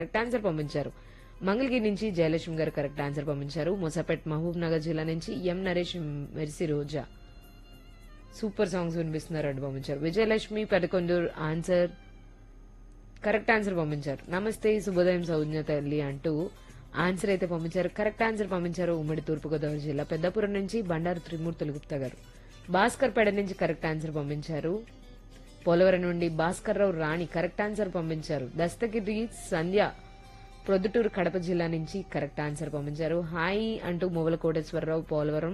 correct answer పంపించారు మంగళగిరి నుంచి జయలక్ష్మి గారు కరెక్ట్ ఆన్సర్ పంపించారు మొసపెట్ మహబూబ్ నగర్ జిల్లా నుంచి M Naresh Mercy Roja super songs వినిపిస్తున్నారు అని పంపించారు Vijayalakshmi Pedakonduru answer correct answer పంపించారు నమస్తే శుభోదయం సౌజ్ఞ తల్లి అంటూ ఆన్సర్ అయితే పంపించారు కరెక్ట్ ఆన్సర్ పంపించారు ఉమ్మడి తూర్పుగోదావరి జిల్లా పెద్దపురం నుంచి బండారు త్రిమూర్తులు గుప్తా గారు భాస్కర్ పేడ నుంచి కరెక్ట్ ఆన్సర్ పంపించారు పోలవరం నుండి భాస్కర్ రావు రాణి కరెక్ట్ ఆన్సర్ పంపించారు దస్తగిరి సంధ్య ప్రొద్దుటూరు కడప జిల్లా నుంచి కరెక్ట్ ఆన్సర్ పంపించారు హాయ్ అంటూ మువ్వల కోటేశ్వరరావు పోలవరం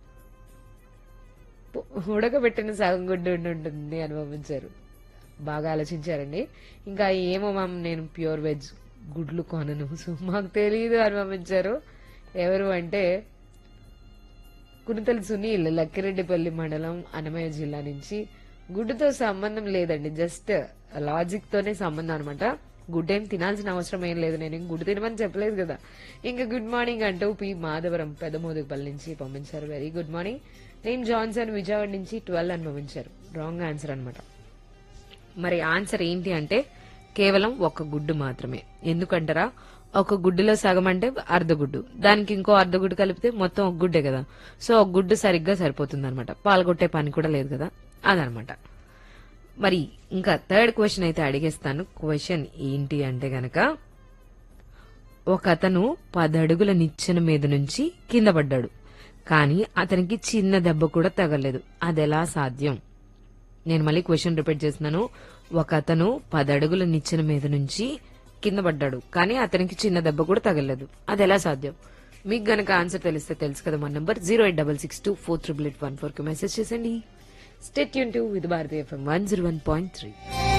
పు- ఉడకబెట్టిన సగం గుడ్డు ఉండి ఉంటుంది అని పంపించారు బాగా ఆలోచించారండి ఇంకా ఏమో మ్యామ్ నేను ప్యూర్ వెజ్ గుడ్లు కొనను సో మాకు తెలియదు అని పంపించారు ఎవరు అంటే కునితల సునీల్ లక్కిరెడ్డిపల్లి మండలం అన్నమయ్య జిల్లా నుంచి గుడ్డుతో సంబంధం లేదండి జస్ట్ లాజిక్ తోనే సంబంధం అనమాట గుడ్ ఏం తినాల్సిన అవసరం ఏం లేదు నేను గుడ్డు తినమని చెప్పలేదు కదా ఇంకా గుడ్ మార్నింగ్ అంటూ పి మాధవరం పెద్దమోదుగుపల్లి నుంచి పంపించారు వెరీ గుడ్ మార్నింగ్ నేను జాన్సన్ విజయవాడ నుంచి ట్వెల్వ్ అని పంపించారు రాంగ్ ఆన్సర్ అన్నమాట మరి ఆన్సర్ ఏంటి అంటే కేవలం ఒక గుడ్డు మాత్రమే ఎందుకంటారా ఒక గుడ్డులో సగం అంటే అర్ధ గుడ్డు దానికి ఇంకో అర్ధ గుడ్డు కలిపితే మొత్తం ఒక గుడ్డే కదా సో ఒక గుడ్డు సరిగ్గా సరిపోతుంది అనమాట పాల్గొట్టే పని కూడా లేదు కదా అదనమాట మరి ఇంకా థర్డ్ క్వశ్చన్ అయితే అడిగేస్తాను క్వశ్చన్ ఏంటి అంటే గనక ఒక అతను పదడుగుల నిచ్చెన మీద నుంచి కింద పడ్డాడు కానీ అతనికి చిన్న దెబ్బ కూడా తగలేదు అదెలా సాధ్యం నేను మళ్ళీ క్వశ్చన్ రిపీట్ చేస్తున్నాను ఒక అతను పదడుగుల నిచ్చెన మీద నుంచి కింద పడ్డాడు కానీ అతనికి చిన్న దెబ్బ కూడా తగలేదు అది ఎలా సాధ్యం మీకు గనక ఆన్సర్ తెలిస్తే తెలుసు కదా మన number zero eight double six two four triple eight one four కి మెసేజ్ చేసండి స్టేట్ యూన్ to with Bharatiya F M one zero one point three